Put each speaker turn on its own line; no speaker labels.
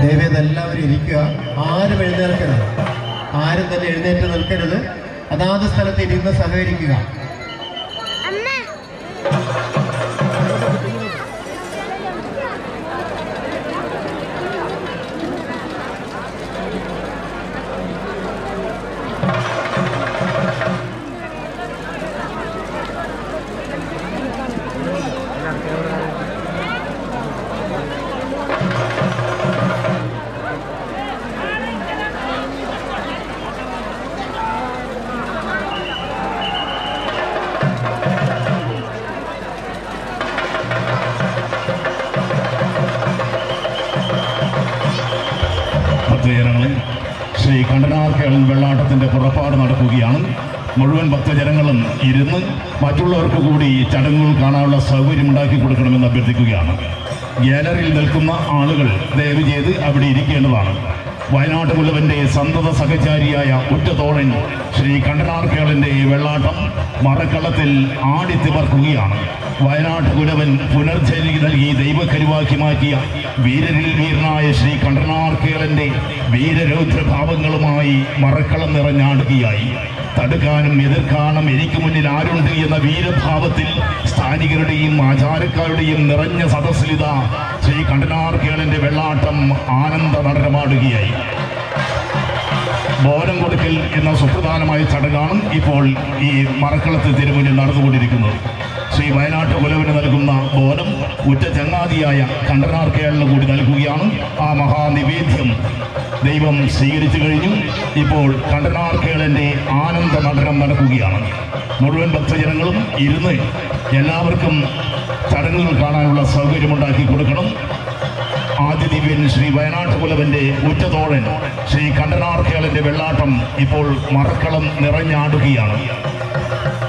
ദയവേത് എല്ലാവരും ഇരിക്കുക ആരും എഴുന്നേൽക്കരുത് ആരും തന്നെ എഴുന്നേറ്റ് നിൽക്കരുത് അതാത് സ്ഥലത്ത് ഇരുന്ന് സഹകരിക്കുക
ഭക്തജനങ്ങളെ ശ്രീ കണ്ടനാർക്കേളൻ വെള്ളാട്ടത്തിന്റെ പുറപ്പാട് നടക്കുകയാണ് മുഴുവൻ ഭക്തജനങ്ങളും ഇരുന്ന് മറ്റുള്ളവർക്ക് കൂടി ഈ ചടങ്ങുകൾ കാണാനുള്ള സൗകര്യം ഉണ്ടാക്കി കൊടുക്കണമെന്ന് അഭ്യർത്ഥിക്കുകയാണ് ഗാലറിയിൽ നിൽക്കുന്ന ആളുകൾ ദയവ് ചെയ്ത് അവിടെ ഇരിക്കേണ്ടതാണ് വയനാട് മുലവന്റെ സന്തത സഹചാരിയായ ഉറ്റതോഴൻ ശ്രീ കണ്ടനാർക്കേളന്റെ വെള്ളാട്ടം മറക്കളത്തിൽ ആടിത്തിമർക്കുകയാണ് വയനാട് കുലവൻ പുനർജനി നൽകി ദൈവക്കരുവാക്കി മാറ്റിയ വീരരിൽ വീരനായ ശ്രീ കണ്ടനാർക്കേളന്റെ വീരരൗദ്രഭാവങ്ങളുമായി മറക്കളം നിറഞ്ഞാടുകയായി തടുക്കാനും എതിർക്കാനും എനിക്ക് മുന്നിൽ ആരുണ്ട് എന്ന വീരഭാവത്തിൽ സ്ഥാനികരുടെയും ആചാരക്കാരുടെയും നിറഞ്ഞ സദസ്സിലിത ശ്രീ കണ്ടനാർക്കേളന്റെ വെള്ളാട്ടം ആനന്ദ നടനമാടുകയായി ബോധം കൊടുക്കൽ എന്ന സുപ്രധാനമായ ചടങ്ങാണ് ഇപ്പോൾ ഈ മറക്കളത്ത് തിരുമുന്നിൽ നടന്നുകൊണ്ടിരിക്കുന്നത് ശ്രീ വയനാട്ട് കുലവിന് നൽകുന്ന ബോധം ഉറ്റ ചങ്ങാതിയായ കണ്ടനാർ കേരളം കൂടി നൽകുകയാണ് ആ മഹാനിവേദ്യം ദൈവം സ്വീകരിച്ചു കഴിഞ്ഞു ഇപ്പോൾ കണ്ടനാർ കേളന്റെ ആനന്ദ നടനം നടക്കുകയാണ് മുഴുവൻ ഭക്തജനങ്ങളും ഇരുന്ന് എല്ലാവർക്കും ചടങ്ങുകൾ കാണാനുള്ള സൗകര്യമുണ്ടാക്കി കൊടുക്കണം ആദ്യ ദിവ്യൻ ശ്രീ വയനാട്ട് കുലവന്റെ ഉറ്റതോഴൻ ശ്രീ കണ്ടനാർ കേളന്റെ വെള്ളാട്ടം ഇപ്പോൾ മറക്കളം നിറഞ്ഞാടുകയാണ്